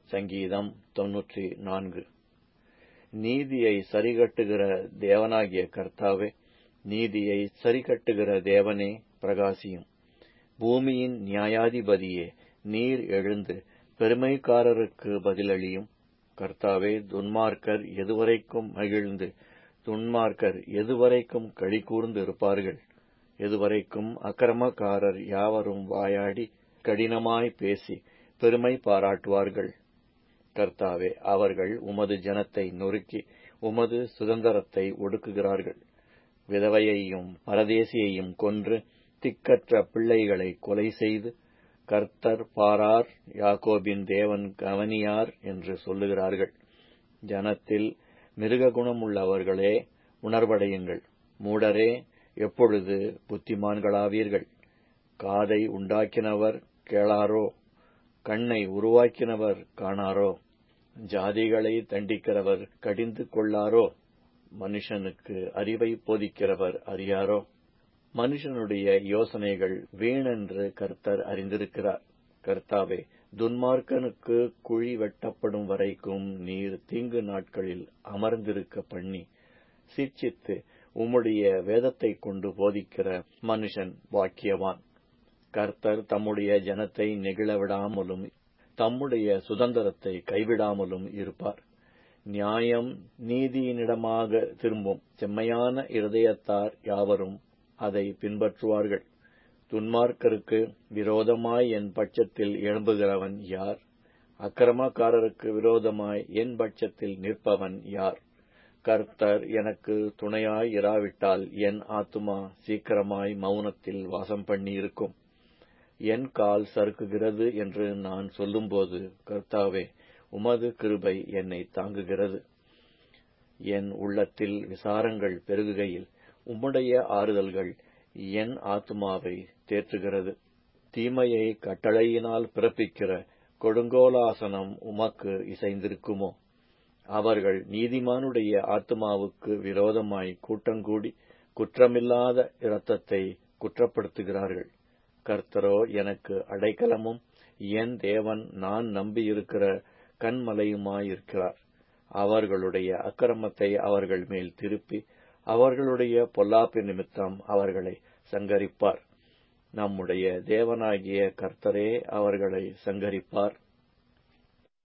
சங்கீதம் தொன்னூற்றி நான்கு நீதியை சரிகட்டுகிற தேவனாகிய கர்த்தாவே நீதியை சரிகட்டுகிற தேவனே பிரகாசியும் பூமியின் நியாயாதிபதியே நீர் எழுந்து பெருமைக்காரருக்கு பதிலளியும் கர்த்தாவே துன்மார்க்கர் எதுவரைக்கும் மகிழ்ந்து துன்மார்க்கர் எதுவரைக்கும் களி கூர்ந்து இருப்பார்கள் எதுவரைக்கும் அக்கிரமக்காரர் யாவரும் வாயாடி கடினமாய் பேசி பெருமை பாராட்டுவார்கள் கர்த்தாவே அவர்கள் உமது ஜனத்தை நொறுக்கி உமது சுதந்திரத்தை ஒடுக்குகிறார்கள் விதவையையும் பரதேசியையும் கொன்று திக்கற்ற பிள்ளைகளை கொலை செய்து கர்த்தர் பாரார் யாக்கோபின் தேவன் கவனியார் என்று சொல்லுகிறார்கள் ஜனத்தில் மிருக குணமுள்ளவர்களே உணர்வடையுங்கள் மூடரே எப்பொழுது புத்திமான்களாவீர்கள் காதை உண்டாக்கினவர் கேளாரோ கண்ணை உருவாக்கினவர் காணாரோ ஜாதிகளை தண்டிக்கிறவர் கடிந்து கொள்ளாரோ மனுஷனுக்கு அறிவை போதிக்கிறவர் அறியாரோ மனுஷனுடைய யோசனைகள் வீணென்று கர்த்தர் அறிந்திருக்கிறார் கர்த்தாவே துன்மார்க்கனுக்கு குழி வெட்டப்படும் வரைக்கும் நீர் தீங்கு நாட்களில் அமர்ந்திருக்க பண்ணி சிர்ச்சித்து உம்முடைய வேதத்தை கொண்டு போதிக்கிற மனுஷன் வாக்கியவான் கர்த்தர் தம்முடைய ஜனத்தை நெகிழவிடாமலும் தம்முடைய சுதந்திரத்தை கைவிடாமலும் இருப்பார் நியாயம் நீதியினிடமாக திரும்பும் செம்மையான இருதயத்தார் யாவரும் அதை பின்பற்றுவார்கள் துன்மார்க்கருக்கு விரோதமாய் என் பட்சத்தில் எழும்புகிறவன் யார் அக்கிரமக்காரருக்கு விரோதமாய் என் பட்சத்தில் நிற்பவன் யார் கர்த்தர் எனக்கு துணையாய் இராவிட்டால் என் ஆத்துமா சீக்கிரமாய் மௌனத்தில் வாசம் பண்ணியிருக்கும் என் கால் சறுக்குகிறது என்று நான் சொல்லும்போது கர்த்தாவே உமது கிருபை என்னை தாங்குகிறது என் உள்ளத்தில் விசாரங்கள் பெருகுகையில் உம்முடைய ஆறுதல்கள் என் ஆத்மாவை தேற்றுகிறது தீமையை கட்டளையினால் பிறப்பிக்கிற கொடுங்கோலாசனம் உமக்கு இசைந்திருக்குமோ அவர்கள் நீதிமானுடைய ஆத்மாவுக்கு விரோதமாய் கூட்டங்கூடி குற்றமில்லாத இரத்தத்தை குற்றப்படுத்துகிறார்கள் கர்த்தரோ எனக்கு அடைக்கலமும் என் தேவன் நான் நம்பியிருக்கிற கண்மலையுமாயிருக்கிறார் அவர்களுடைய அக்கிரமத்தை அவர்கள் மேல் திருப்பி அவர்களுடைய பொல்லாப்பு நிமித்தம் அவர்களை சங்கரிப்பார் நம்முடைய தேவனாகிய கர்த்தரே அவர்களை சங்கரிப்பார்